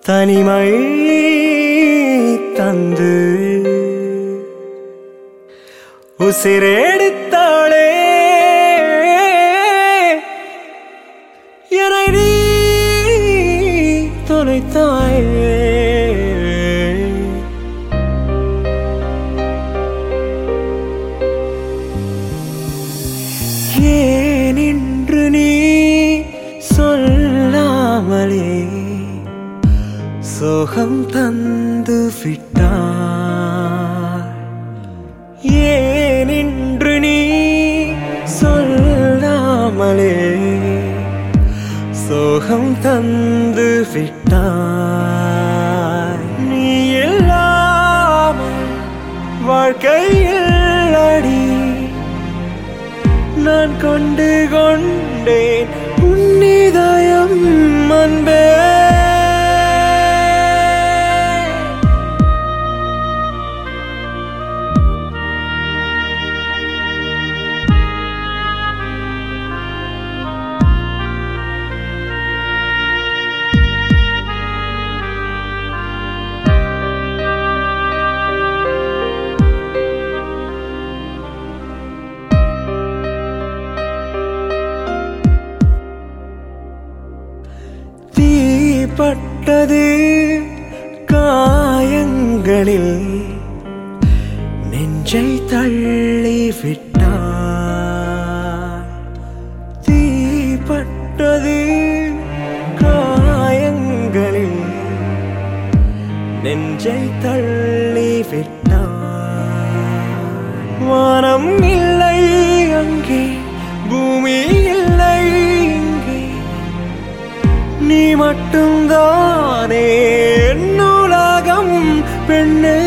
தனிமை தந்து உசிரெடுத்தாளே என்னை நீ தொலைத்தாயே ஏன் இன்று நீ சொல்லாமலே சோகம் தந்து விட்டாய் ஏன் இன்று நீ சொல்லாமலே சோகம் தந்து விட்டாய் நீ இல்லாமல் வாழ்க்கையில் அடி நான் கொண்டு கொண்டேன் உன்னிதயம் அன்பே தீப்பட்டது காயங்களில் நெஞ்சை தள்ளி விட்டார் தீப்பட்டது காயங்களில் நெஞ்சை தள்ளி விட்டார் வானம் இல்லை அங்கே பூமி இல்லை இங்கே நீ மட்டும்தானே என் உலகம் பெண்ணே